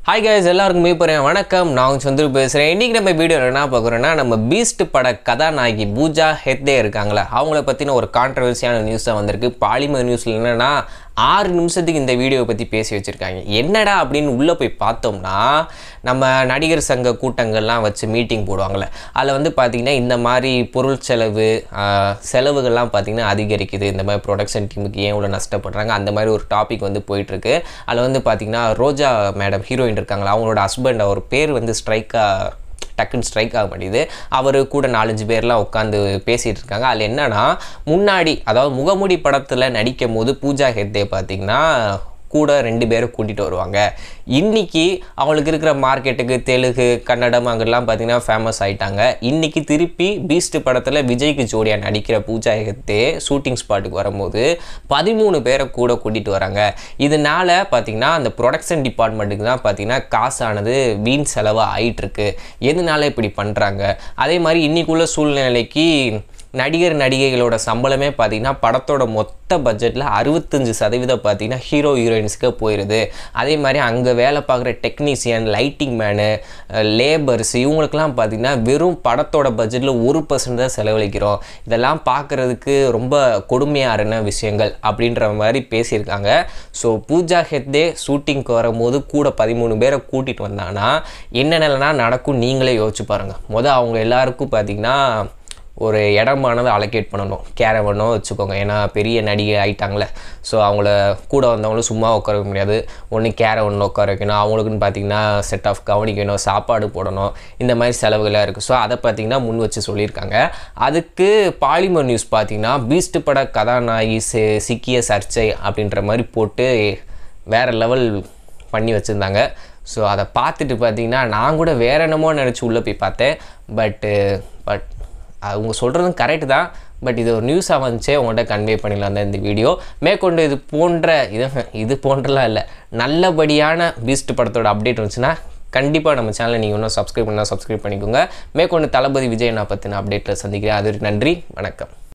hi guys எல்லாருக்குமே போகிறேன் வணக்கம் நான் உங்க சந்துரு பேசுகிறேன் இன்றைக்கி நம்ம வீடியோ என்ன பார்க்குறோன்னா நம்ம பீஸ்ட் பட கதாநாயகி பூஜா ஹெத்தே இருக்காங்களே அவங்கள பற்றின ஒரு கான்ட்ரவர்சியான நியூஸ் தான் வந்திருக்கு பாலிமர் நியூஸில் என்னென்னா ஆறு நிமிஷத்துக்கு இந்த வீடியோவை பற்றி பேசி வச்சுருக்காங்க என்னடா அப்படின்னு உள்ளே போய் பார்த்தோம்னா நம்ம நடிகர் சங்க கூட்டங்கள்லாம் வச்சு மீட்டிங் போடுவாங்கள்ல அதில் வந்து பார்த்திங்கன்னா இந்த மாதிரி பொருள் செலவு ஆஹ், செலவுகள்லாம் பார்த்திங்கன்னா அதிகரிக்குது இந்த மாதிரி ப்ரொடக்ஷன் டீமுக்கு ஏன் இவ்வளோ நஷ்டப்படுறாங்க அந்த மாதிரி ஒரு டாபிக் வந்து போயிட்டுருக்கு அதில் வந்து பார்த்திங்கன்னா ரோஜா மேடம் ஹீரோயின் இருக்காங்களா அவங்களோட ஹஸ்பண்ட் அவர் பேர் வந்து ஸ்ட்ரைக்காக டக்குன்னு ஸ்ட்ரைக் ஆக மாட்டேங்குது அவர் கூட நாலஞ்சு பேர்லாம் உட்காந்து பேசிகிட்டு இருக்காங்க அதில் என்னன்னா முன்னாடி அதாவது முகமூடி படத்தில் நடிக்கும் போது பூஜா ஹெத்தே பார்த்தீங்கன்னா கூட ரெண்டு பேரை கூட்டிகிட்டு வருவாங்க இன்னைக்கு அவங்களுக்கு இருக்கிற மார்க்கெட்டுக்கு தெலுங்கு கன்னடம் அங்கெல்லாம் பார்த்தீங்கன்னா ஃபேமஸ் ஆயிட்டாங்க இன்னைக்கு திருப்பி பீஸ்ட் படத்தில் விஜய்க்கு ஜோடியாக நடிக்கிற பூஜா ஹெத்தே ஷூட்டிங் ஸ்பாட்டுக்கு வரும்போது பதிமூணு பேரை கூட கூட்டிகிட்டு வராங்க இதனால பார்த்தீங்கன்னா அந்த ப்ரொடக்ஷன் டிபார்ட்மெண்ட்டுக்கு தான் பார்த்தீங்கன்னா காசானது வீண் செலவு ஆயிட்டிருக்கு எதனால இப்படி பண்ணுறாங்க அதே மாதிரி இன்னைக்குள்ள சூழ்நிலைக்கு நடிகர் நடிகைகளோட சம்பளமே பார்த்தீங்கன்னா படத்தோட மொத்த பட்ஜெட்டில் அறுபத்தஞ்சு சதவீதம் பார்த்தீங்கன்னா ஹீரோ ஹீரோயின்ஸ்க்கு போயிடுது அதே மாதிரி அங்கே வேலை பார்க்குற டெக்னீஷியன் லைட்டிங் மேனு லேபர்ஸ் இவங்களுக்கெல்லாம் பார்த்தீங்கன்னா வெறும் படத்தோட பட்ஜெட்டில் ஒரு பர்சன்ட் தான் செலவழிக்கிறோம் இதெல்லாம் பார்க்குறதுக்கு ரொம்ப கொடுமையான விஷயங்கள் அப்படின்ற மாதிரி பேசியிருக்காங்க ஸோ பூஜா ஹெத்தே ஷூட்டிங்க்கு வரும்போது கூட பதிமூணு பேரை கூட்டிகிட்டு வந்தாங்கன்னா என்னென்னலாம் நடக்கும் நீங்களே யோசிச்சு பாருங்கள் மொதல் அவங்க எல்லாருக்கும் பார்த்தீங்கன்னா ஒரு இடமானதை அலோகேட் பண்ணணும் கேரவனோ வச்சுக்கோங்க ஏன்னா பெரிய நடிகை ஆயிட்டாங்களே ஸோ அவங்கள கூட வந்தவங்களும் சும்மா உட்கார வைக்க முடியாது ஒன்று கேரவனில் உட்கார வைக்கணும் அவங்களுக்குன்னு பார்த்தீங்கன்னா செட் ஆஃப் கவனிக்கணும் சாப்பாடு போடணும் இந்த மாதிரி செலவுகளாக இருக்குது ஸோ அதை பார்த்தீங்கன்னா முன் வச்சு சொல்லியிருக்காங்க அதுக்கு பாலிமர் நியூஸ் பார்த்தீங்கன்னா பீஸ்ட் பட கதாநாயகி சி- சிக்கிய சர்ச்சை அப்படின்ற மாதிரி போட்டு வேறு லெவல் பண்ணி வச்சுருந்தாங்க ஸோ அதை பார்த்துட்டு பார்த்தீங்கன்னா நான் கூட வேற என்னமோ நினச்சி உள்ளே போய் பார்த்தேன் பட்டு பட் அவங்க சொல்கிறதும் கரெக்டு தான் பட் இது ஒரு நியூஸாக வந்துச்சே உங்கள்கிட்ட கன்வே பண்ணிடலாம் தான் இந்த வீடியோ மேற்கொண்டு இது போன்ற இது இது போன்றலாம் இல்லை நல்லபடியான பீஸ்ட் படத்தோட அப்டேட் வந்துச்சுன்னா கண்டிப்பாக நம்ம சேனலை நீங்கள் இன்னும் சப்ஸ்கிரைப் பண்ணால் சப்ஸ்கிரைப் பண்ணிக்கோங்க மேற்கொண்டு தளபதி விஜய் நான் பற்றின அப்டேட்டில் சந்திக்கிறேன் அது வரைக்கும் நன்றி வணக்கம்